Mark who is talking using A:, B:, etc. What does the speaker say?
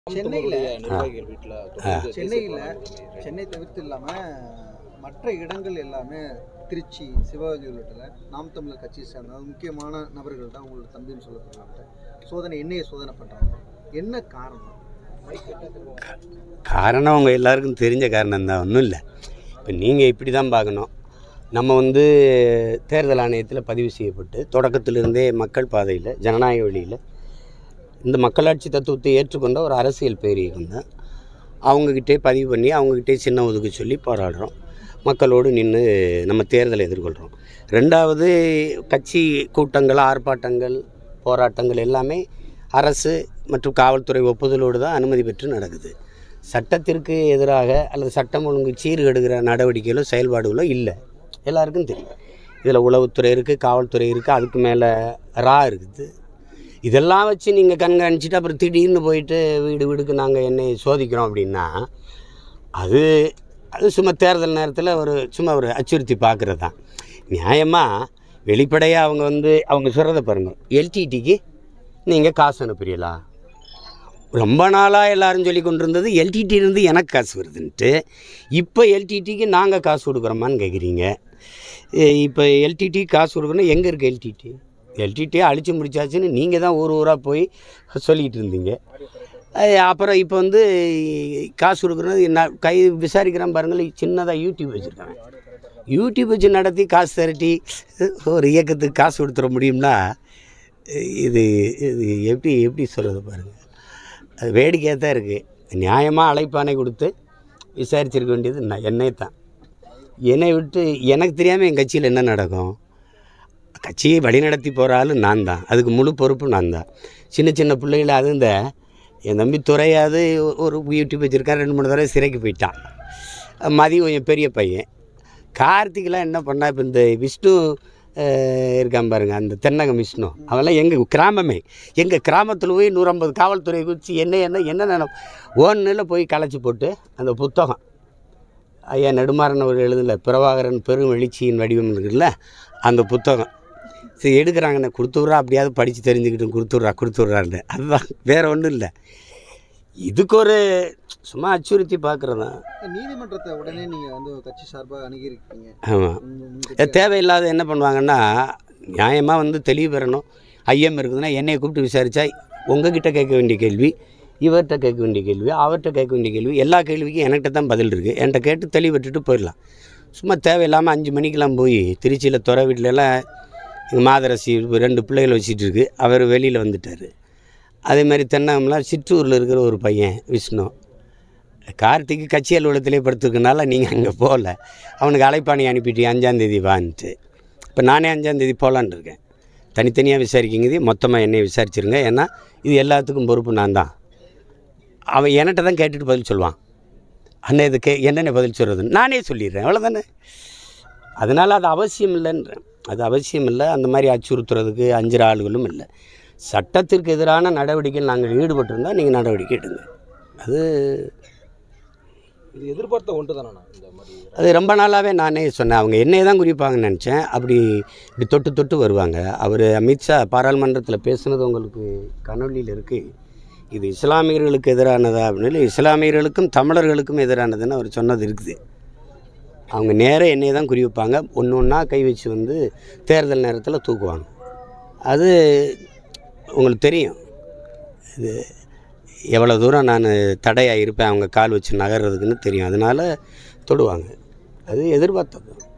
A: சென்னையில
B: நிர்வாகிகள் வீட்டில் தொடர்ந்து
A: சென்னையில
B: தேசிய போராட்டம்
A: சென்னை தவிர்த்து இல்லாம மற்ற இடங்கள் எல்லாமே திருச்சி சிவகங்கை உள்ளிட்ட நாம் தமிழர் கட்சியை சேர்ந்த முக்கியமான நபர்கள் தான் உங்களோட தம்பின்னு சொல்லப்படுறாங்க சோதனை என்னைய சோதனை பண்றாங்க என்ன காரணம்
C: காரணம் அவங்க எல்லாருக்கும் தெரிஞ்ச காரணம் தான் ஒன்றும் இல்லை இப்போ நீங்கள் இப்படி தான் பார்க்கணும் நம்ம வந்து தேர்தல் ஆணையத்தில் பதிவு செய்யப்பட்டு தொடக்கத்திலிருந்தே மக்கள் பாதையில் ஜனநாயக வழியில் இந்த மக்களாட்சி தத்துவத்தை ஏற்றுக்கொண்ட ஒரு அரசியல் பேரியக்கம் தான் அவங்கக்கிட்டே பதிவு பண்ணி அவங்கக்கிட்டே சின்ன ஒதுக்க சொல்லி போராடுறோம் மக்களோடு நின்று நம்ம தேர்தலை எதிர்கொள்கிறோம் ரெண்டாவது கட்சி கூட்டங்கள் ஆர்ப்பாட்டங்கள் போராட்டங்கள் எல்லாமே அரசு மற்றும் காவல்துறை ஒப்புதலோடு தான் அனுமதி பெற்று நடக்குது சட்டத்திற்கு எதிராக அல்லது சட்டம் ஒழுங்கு சீர்கெடுக்கிற நடவடிக்கைகளோ செயல்பாடுகளோ இல்லை எல்லாருக்கும் தெரியும் இதில் உளவுத்துறை இருக்குது காவல்துறை இருக்குது அதுக்கு மேலே ரா இருக்குது இதெல்லாம் வச்சு நீங்கள் கண்காணிச்சிட்டு அப்புறம் திடீர்னு போயிட்டு வீடு வீடுக்கு நாங்கள் என்னை சோதிக்கிறோம் அப்படின்னா அது அது சும்மா தேர்தல் நேரத்தில் ஒரு சும்மா ஒரு அச்சுறுத்தி பார்க்குறது தான் நியாயமாக வெளிப்படையாக அவங்க வந்து அவங்க சொல்கிறத பாருங்கள் எல்டிடிக்கு நீங்கள் காசு அனுப்புறீங்களா ரொம்ப நாளாக எல்லாரும் சொல்லி கொண்டு இருந்தது LTT இருந்து எனக்கு காசு வருதுன்ட்டு இப்போ எல்டிடிக்கு நாங்கள் காசு கொடுக்குறோமான்னு கேட்குறீங்க இப்போ எல்டிடி காசு கொடுக்கணும் எங்கே இருக்குது எல்டிடி எல்டிடியை அழிச்சு முடிச்சாச்சுன்னு நீங்கள் தான் ஊர் ஊராக போய் சொல்லிக்கிட்டு இருந்தீங்க அஹ் அப்புறம் இப்போ வந்து காசு கொடுக்குறது நான் கை விசாரிக்கிறேன் பாருங்கள் சின்னதாக யூடியூப் வச்சுருக்காங்க யூடியூப் வச்சு நடத்தி காசு திரட்டி ஒரு இயக்கத்துக்கு காசு கொடுத்துட முடியும்னா இது இது எப்படி எப்படி சொல்கிறது பாருங்கள் அது வேடிக்கையாக தான் இருக்குது நியாயமாக அழைப்பானை கொடுத்து விசாரிச்சிருக்க வேண்டியது நான் என்னை தான் என்னை விட்டு எனக்கு தெரியாமல் என் கட்சியில் என்ன நடக்கும் கட்சியை வழிநடத்தி போகிற ஆள் நான் தான் அதுக்கு முழு பொறுப்பு நான் தான் சின்ன சின்ன பிள்ளைகள அது இந்த என் தம்பி துறையாவது ஒரு யூடியூப் வச்சுருக்கான் ரெண்டு மூணு தடவை சிறைக்கு போயிட்டான் மதி கொஞ்சம் பெரிய பையன் கார்த்திக்லாம் என்ன பண்ணா இப்போ இந்த விஷ்ணு அஹ், இருக்கான் பாருங்க அந்த தென்னகம் விஷ்ணு அவெல்லாம் எங்கள் கிராமமே எங்கள் கிராமத்தில் போய் நூற்றம்பது காவல்துறை குறித்து என்ன என்ன என்ன நினைப்பு ஒன்றில் போய் களைச்சி போட்டு அந்த புத்தகம் ஐயா நெடுமாறன் அவர் எழுதல பிரபாகரன் பெரும் எழுச்சியின் வடிவம் இருக்குல்ல அந்த புத்தகம் சரி எடுக்கிறாங்கண்ணே கொடுத்துட்றா அப்படியாவது படித்து தெரிஞ்சுக்கிட்டு கொடுத்துட்றா கொடுத்துட்றான்னு அதுதான் வேறு ஒன்றும் இல்லை இதுக்கு ஒரு சும்மா அச்சுறுத்தி பார்க்குறது தான்
A: நீதிமன்றத்தை உடனே நீங்க வந்து கட்சி சார்பாக அணுகியிருக்கீங்க
C: ஆமாம்
A: உங்க- உங்க
C: இது
A: கட்சி-
C: தேவையில்லாத என்ன பண்ணுவாங்கன்னா நியாயமாக வந்து தெளிவு பெறணும் ஐயம் இருக்குதுன்னா என்னையை கூப்பிட்டு விசாரித்தா உங்ககிட்ட கேட்க வேண்டிய கேள்வி இவர்கிட்ட கேட்க வேண்டிய கேள்வி அவர்கிட்ட கேட்க வேண்டிய கேள்வி எல்லா கேள்விக்கும் என்கிட்ட தான் பதில் இருக்குது என்கிட்ட கேட்டு தெளிவு பெற்றுட்டு போயிடலாம் சும்மா தேவையில்லாமல் அஞ்சு மணிக்கெல்லாம் போய் திருச்சியில் துறை வீட்டிலலாம் எங்கள் மாதரசி ரெண்டு பிள்ளைகள் வச்சிட்டு இருக்கு அவர் வெளியில் வந்துட்டார் அதே மாதிரி தென்னகம்லாம் சிற்றூரில் இருக்கிற ஒரு பையன் விஷ்ணு கார்த்திக்கு கட்சி அலுவலகத்திலே படுத்துருக்கனால நீங்கள் அங்கே போகல அவனுக்கு அழைப்பாணி அனுப்பிட்டு அஞ்சாந்தேதி வான்ட்டு இப்போ நானே அஞ்சாந்தேதி போகலான்னு இருக்கேன் தனித்தனியாக விசாரிக்கிங்கிறது மொத்தமாக என்னை விசாரிச்சிருங்க ஏன்னா இது எல்லாத்துக்கும் பொறுப்பு நான் தான் அவன் என்கிட்ட தான் கேட்டுட்டு பதில் சொல்லுவான் அண்ணன் இது கே என்னென்ன பதில் சொல்கிறது நானே சொல்லிடுறேன் அவ்வளோதானே அதனால் அது அவசியம் இல்லைன்றேன் அது அவசியம் இல்லை அந்த மாதிரி அச்சுறுத்துறதுக்கு அஞ்சுற ஆளுகளும் இல்லை சட்டத்திற்கு எதிரான நடவடிக்கையில் நாங்கள் ஈடுபட்டிருந்தால் நீங்கள் நடவடிக்கை எடுங்க அது
B: இது எதிர்பார்த்த ஒன்று தானே இந்த மாதிரி
C: அது ரொம்ப நாளாகவே நானே சொன்னேன் அவங்க என்னைய தான் குறிப்பாங்கன்னு நினச்சேன் அப்படி இப்படி தொட்டு தொட்டு வருவாங்க அவர் அமித்ஷா பாராளுமன்றத்தில் பேசுனது உங்களுக்கு கனொலியில் இருக்குது இது இஸ்லாமியர்களுக்கு எதிரானதா அப்படின்னு இல்லை இஸ்லாமியர்களுக்கும் தமிழர்களுக்கும் எதிரானதுன்னு அவர் சொன்னது இருக்குது அவங்க நேராக என்னைய தான் குறி வைப்பாங்க ஒன்று ஒன்றா கை வச்சு வந்து தேர்தல் நேரத்தில் தூக்குவாங்க அது உங்களுக்கு தெரியும் இது எவ்வளோ தூரம் நான் தடையாக இருப்பேன் அவங்க கால் வச்சு நகர்றதுக்குன்னு தெரியும் அதனால் தொடுவாங்க அது எதிர்பார்த்தது